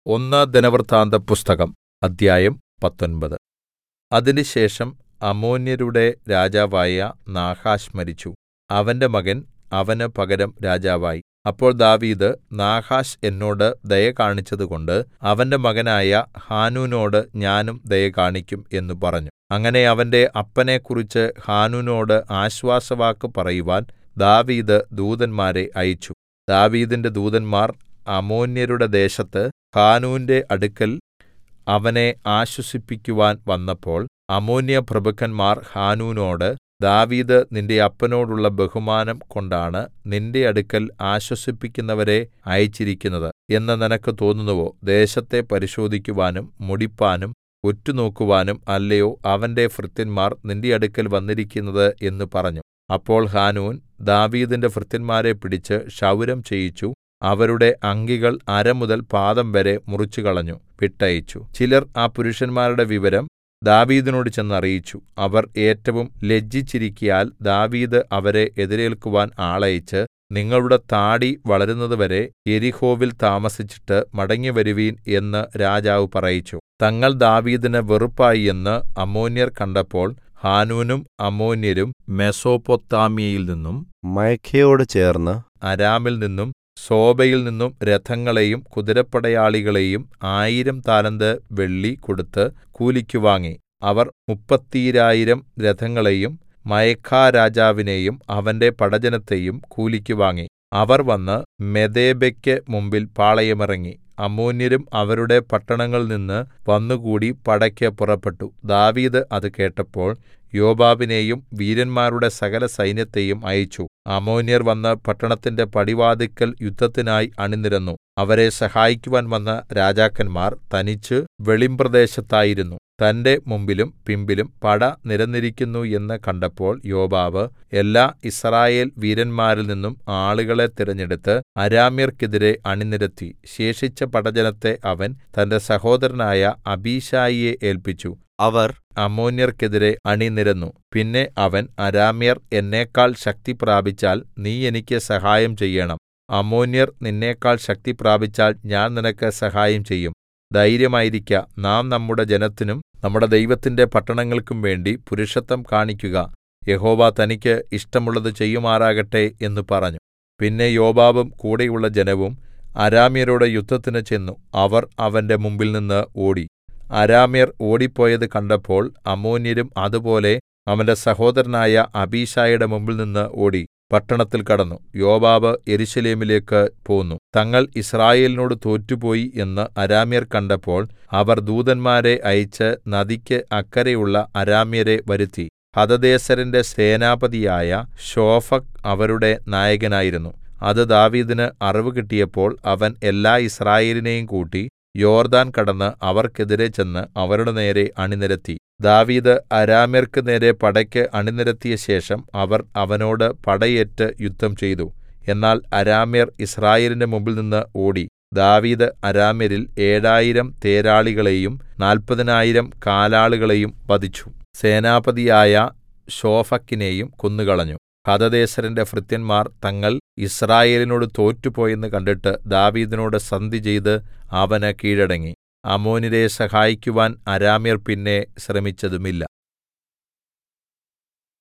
ഒന്ന് ദിനവൃത്താന്തപുസ്തകം അദ്ധ്യായം പത്തൊമ്പത് അതിൻറെശേഷം അമ്മോന്യരുടെ രാജാവായ നാഹാശ് മരിച്ചു അവന്റെ മകൻ അവന് പകരം രാജാവായി അപ്പോൾ ദാവീദ് നാഹാശ് എന്നോട് ദയ കാണിച്ചതുകൊണ്ട് അവന്റെ മകനായ ഹാനൂനോട് ഞാനും ദയ കാണിക്കും എന്ന് പറഞ്ഞു അങ്ങനെ അവന്റെ അപ്പനെക്കുറിച്ച് ഹാനൂനോട് ആശ്വാസവാക്ക് പറയുവാൻ ദാവീദ് ദൂതന്മാരെ അയച്ചു ദാവീദിന്റെ ദൂതന്മാർ അമ്മോന്യരുടെ ദേശത്ത് ഹാനൂന്റെ അടുക്കൽ അവനെ ആശ്വസിപ്പിക്കുവാൻ വന്നപ്പോൾ അമ്മോന്യപ്രഭുക്കന്മാർ ഹാനൂനോട് ദാവീദ് നിന്റെ അപ്പനോടുള്ള ബഹുമാനം കൊണ്ടാണ് നിന്റെ അടുക്കൽ ആശ്വസിപ്പിക്കുന്നവരെ അയച്ചിരിക്കുന്നത് എന്ന് നിനക്ക് തോന്നുന്നുവോ ദേശത്തെ പരിശോധിക്കുവാനും മുടിപ്പാനും ഒറ്റുനോക്കുവാനും അല്ലയോ അവന്റെ ഭൃത്യന്മാർ നിന്റെ അടുക്കൽ വന്നിരിക്കുന്നത് എന്ന് പറഞ്ഞു അപ്പോൾ ഹാനൂൻ ദാവീദിന്റെ ഭൃത്യന്മാരെ പിടിച്ച് ക്ഷൗരം ചെയ്യിച്ചു അവരുടെ അങ്കികൾ അര മുതൽ പാദം വരെ മുറിച്ചുകളഞ്ഞു വിട്ടയച്ചു ചിലർ ആ പുരുഷന്മാരുടെ വിവരം ദാവീദിനോട് ചെന്ന് അറിയിച്ചു അവർ ഏറ്റവും ലജ്ജിച്ചിരിക്കയാൽ ദാവീദ് അവരെ എതിരേൽക്കുവാൻ ആളയച്ച് നിങ്ങളുടെ താടി വളരുന്നതുവരെ യെരിഹോവിൽ താമസിച്ചിട്ട് മടങ്ങിവരുവീൻ എന്ന് രാജാവ് പറയിച്ചു തങ്ങൾ ദാവീദിന് വെറുപ്പായി എന്ന് അമ്മോന്യർ കണ്ടപ്പോൾ ഹാനൂനും അമ്മോന്യരും മെസൊപൊത്താമ്യയിൽ നിന്നും മയഖയോട് ചേർന്ന് അരാമിൽ നിന്നും സോബയിൽ നിന്നും രഥങ്ങളെയും കുതിരപ്പടയാളികളെയും ആയിരം താലന്ത് വെള്ളി കൊടുത്ത് കൂലിക്ക് വാങ്ങി അവർ മുപ്പത്തീരായിരം രഥങ്ങളെയും മയഖാരാജാവിനെയും അവന്റെ പടജ്ജനത്തെയും കൂലിക്ക് വാങ്ങി അവർ വന്ന് മെദേബെക്ക് മുമ്പിൽ പാളയമിറങ്ങി അമ്മോന്യരും അവരുടെ പട്ടണങ്ങളിൽ നിന്ന് വന്നുകൂടി പടയ്ക്ക് പുറപ്പെട്ടു ദാവീദ് അത് കേട്ടപ്പോൾ യോവാബിനെയും വീരന്മാരുടെ സകല സൈന്യത്തെയും അയച്ചു അമ്മോന്യർ വന്ന് പട്ടണത്തിന്റെ പടിവാതിൽക്കൽ യുദ്ധത്തിനായി അണിനിരന്നു അവരെ സഹായിക്കുവാൻ വന്ന രാജാക്കന്മാർ തനിച്ച് വെളിമ്പ്രദേശത്തായിരുന്നു തന്റെ മുമ്പിലും പിമ്പിലും പട നിരന്നിരിക്കുന്നു എന്ന് കണ്ടപ്പോൾ യോവാബ് എല്ലാ യിസ്രായേൽ വീരന്മാരിൽ നിന്നും ആളുകളെ തിരഞ്ഞെടുത്ത് അരാമ്യർക്കെതിരെ അണിനിരത്തി ശേഷിച്ച പടജ്ജനത്തെ അവൻ തന്റെ സഹോദരനായ അബീശായിയെ ഏല്പിച്ചു അവർ അമ്മോന്യർക്കെതിരെ അണിനിരന്നു പിന്നെ അവൻ അരാമ്യർ എന്നേക്കാൾ ശക്തി പ്രാപിച്ചാൽ നീ എനിക്ക് സഹായം ചെയ്യണം അമ്മോന്യർ നിന്നേക്കാൾ ശക്തി പ്രാപിച്ചാൽ ഞാൻ നിനക്ക് സഹായം ചെയ്യും ധൈര്യമായിരിക്ക നാം നമ്മുടെ ജനത്തിനും നമ്മുടെ ദൈവത്തിന്റെ പട്ടണങ്ങൾക്കും വേണ്ടി പുരുഷത്വം കാണിക്കുക യഹോവ തനിക്ക് ഇഷ്ടമുള്ളത് ചെയ്യുമാറാകട്ടെ എന്ന് പറഞ്ഞു പിന്നെ യോവാബും കൂടെയുള്ള ജനവും അരാമ്യരോട് യുദ്ധത്തിന് ചെന്നു അവർ അവന്റെ മുമ്പിൽനിന്ന് ഓടി അരാമ്യർ ഓടിപ്പോയത് കണ്ടപ്പോൾ അമ്മോന്യരും അതുപോലെ അവന്റെ സഹോദരനായ അബീശായിയുടെ മുമ്പിൽനിന്ന് ഓടി പട്ടണത്തിൽ കടന്നു യോവാബ് യെരൂശലേമിലേക്ക് പോന്നു തങ്ങൾ യിസ്രായേലിനോട് തോറ്റുപോയി എന്ന് അരാമ്യർ കണ്ടപ്പോൾ അവർ ദൂതന്മാരെ അയച്ച് നദിക്ക് അക്കരെയുള്ള അരാമ്യരെ വരുത്തി ഹദദേസരിന്റെ സേനാപതിയായ ശോഫക്ക് അവരുടെ നായകനായിരുന്നു അത് ദാവീദിന് അറിവ് കിട്ടിയപ്പോൾ അവൻ എല്ലാ യിസ്രായേലിനെയും കൂട്ടി യോർദാൻ കടന്ന് അവർക്കെതിരെ ചെന്ന് അവരുടെ നേരെ അണിനിരത്തി ദാവീദ് അരാമ്യർക്ക് നേരെ പടയ്ക്ക് അണിനിരത്തിയ ശേഷം അവർ അവനോട് പടയേറ്റ് യുദ്ധം ചെയ്തു എന്നാൽ അരാമ്യർ യിസ്രായേലിന്റെ മുമ്പിൽനിന്ന് ഓടി ദാവീദ് അരാമ്യരിൽ ഏഴായിരം തേരാളികളെയും നാല്പതിനായിരം കാലാളുകളെയും വധിച്ചു സേനാപതിയായ ശോഫക്കിനെയും കൊന്നുകളഞ്ഞു ഹദദേസരിന്റെ ഭൃത്യന്മാർ തങ്ങൾ യിസ്രായേലിനോട് തോറ്റുപോയെന്ന് കണ്ടിട്ട് ദാവീദിനോട് സന്ധി ചെയ്ത് അവന് കീഴടങ്ങി അമ്മോന്യരെ സഹായിക്കുവാൻ അരാമ്യർ പിന്നെ ശ്രമിച്ചതുമില്ല